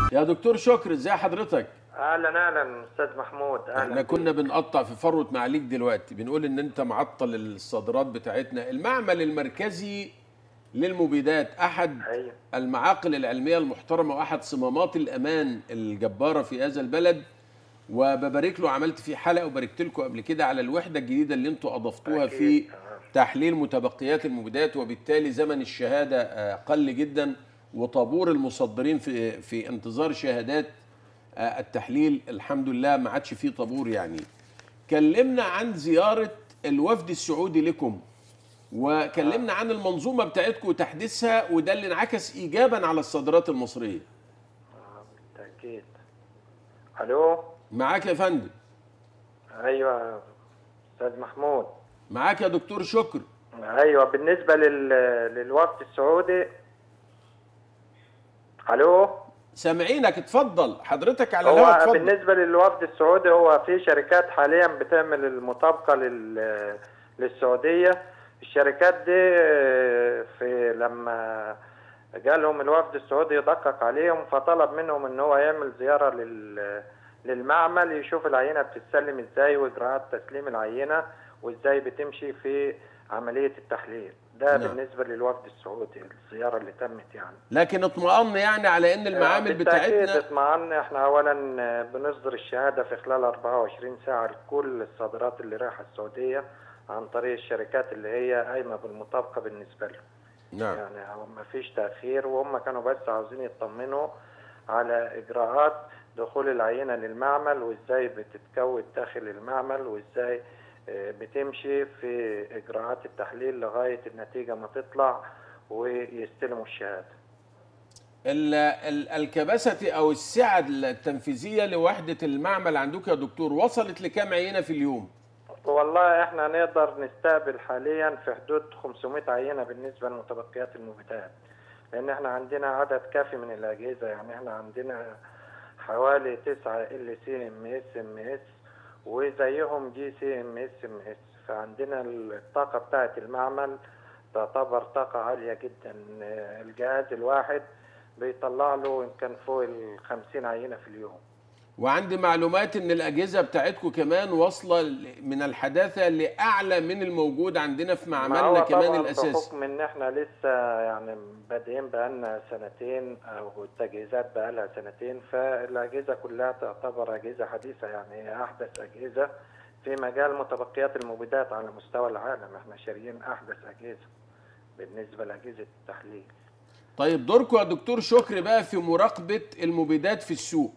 يا دكتور شكر ازي حضرتك اهلا اهلا استاذ محمود اهلا احنا كنا بنقطع في فروه معاليك دلوقتي بنقول ان انت معطل الصادرات بتاعتنا المعمل المركزي للمبيدات احد ايوه المعاقل العلميه المحترمه واحد صمامات الامان الجباره في هذا البلد وببارك له عملت فيه حلقه وباركت لكم قبل كده على الوحده الجديده اللي انتوا اضفتوها أكيد. في آه. تحليل متبقيات المبيدات وبالتالي زمن الشهاده آه، قل جدا وطابور المصدرين في في انتظار شهادات آه، التحليل الحمد لله ما عادش فيه طابور يعني كلمنا عن زياره الوفد السعودي لكم وكلمنا عن المنظومه بتاعتكم وتحديثها وده اللي انعكس ايجابا على الصادرات المصريه آه، بالتاكيد الو معاك يا فندم ايوه استاذ محمود معاك يا دكتور شكر ايوه بالنسبه لل... للوفد السعودي الو سامعينك اتفضل حضرتك على الهواء هو اتفضل بالنسبه للوفد السعودي هو في شركات حاليا بتعمل المطابقه لل... للسعوديه الشركات دي في لما جالهم الوفد السعودي يدقق عليهم فطلب منهم ان هو يعمل زياره لل... للمعمل يشوف العينه بتتسلم ازاي واجراءات تسليم العينه وازاي بتمشي في عمليه التحليل ده نعم. بالنسبه للوفد السعودي الزياره اللي تمت يعني لكن اطمئن يعني على ان المعامل بالتأكيد بتاعتنا اطمئن احنا اولا بنصدر الشهاده في خلال 24 ساعه لكل الصادرات اللي رايحه السعوديه عن طريق الشركات اللي هي قايمه بالمطابقه بالنسبه لهم نعم يعني هو ما فيش تاخير وهم كانوا بس عاوزين يطمنوا على اجراءات دخول العينه للمعمل وازاي بتتكون داخل المعمل وازاي آه، بتمشي في اجراءات التحليل لغايه النتيجه ما تطلع ويستلموا الشهاده ال- ال- الكباسة او السعة التنفيذية لوحدة المعمل عندك يا دكتور وصلت لكام عينة في اليوم والله احنا نقدر نستقبل حاليا في حدود 500 عينه بالنسبه لمتبقيات المبيدات لان احنا عندنا عدد كافي من الاجهزه يعني احنا عندنا حوالي 9 ال سي ام اس ام اس وزيهم جي سي ام اس ام اس فعندنا الطاقه بتاعه المعمل تعتبر طاقه عاليه جدا الجهاز الواحد بيطلع له يمكن فوق ال 50 عينه في اليوم وعندي معلومات ان الاجهزة بتاعتكم كمان واصلة ل- من الحداثة لاعلى من الموجود عندنا في ما معملنا هو كمان طبعاً الاساسي بحكم ان احنا لسه يعني بادئين بقالنا سنتين او التجهيزات بقالها سنتين فالاجهزه كلها تعتبر اجهزه حديثه يعني هي احدث اجهزه في مجال متبقيات المبيدات على مستوى العالم احنا شاريين احدث اجهزه بالنسبه لاجهزه التحليل طيب دوركم يا دكتور شكر بقى في مراقبة المبيدات في السوق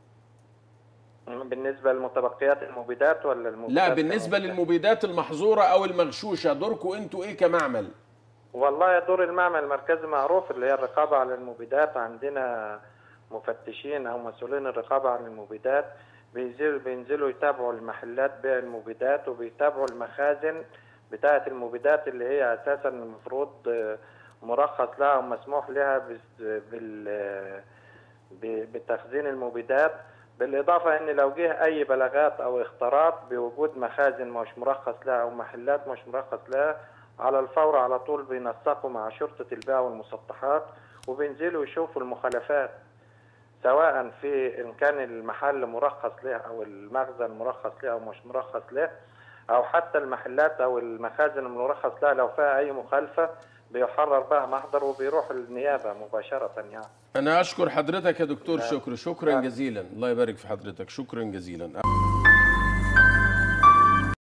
بالنسبه لمتبقيات المبيدات ولا المبيدات لا بالنسبة كمبيدات؟ للمبيدات المحظورة او المغشوشة دوركم انتوا ايه كمعمل والله دور المعمل المركزي معروف اللي هي الرقابة على المبيدات عندنا مفتشين أو مسؤولين الرقابة على المبيدات بينزلوا بينزلوا يتابعوا المحلات بيع المبيدات وبيتابعوا المخازن بتاعة المبيدات اللي هي أساسا المفروض آه، مرخص لها ومسموح لها بس- بال آه، ب- بتخزين المبيدات بالإضافة إن لو جه أي بلاغات أو اختراق بوجود مخازن مش مرخص لها أو محلات مش مرخص لها على الفور على طول بينسقوا مع شرطة البيع والمسطحات وبينزلوا يشوفوا المخالفات سواء في إن كان المحل مرخص له أو المخزن مرخص له أو مش مرخص له أو حتى المحلات أو المخازن المرخص لها لو فيها أي مخالفة بيحرر بقى محضر وبيروح النيابة مباشرة يعني انا اشكر حضرتك يا دكتور لا. شكر شكرا لا. جزيلا الله يبارك في حضرتك شكرا جزيلا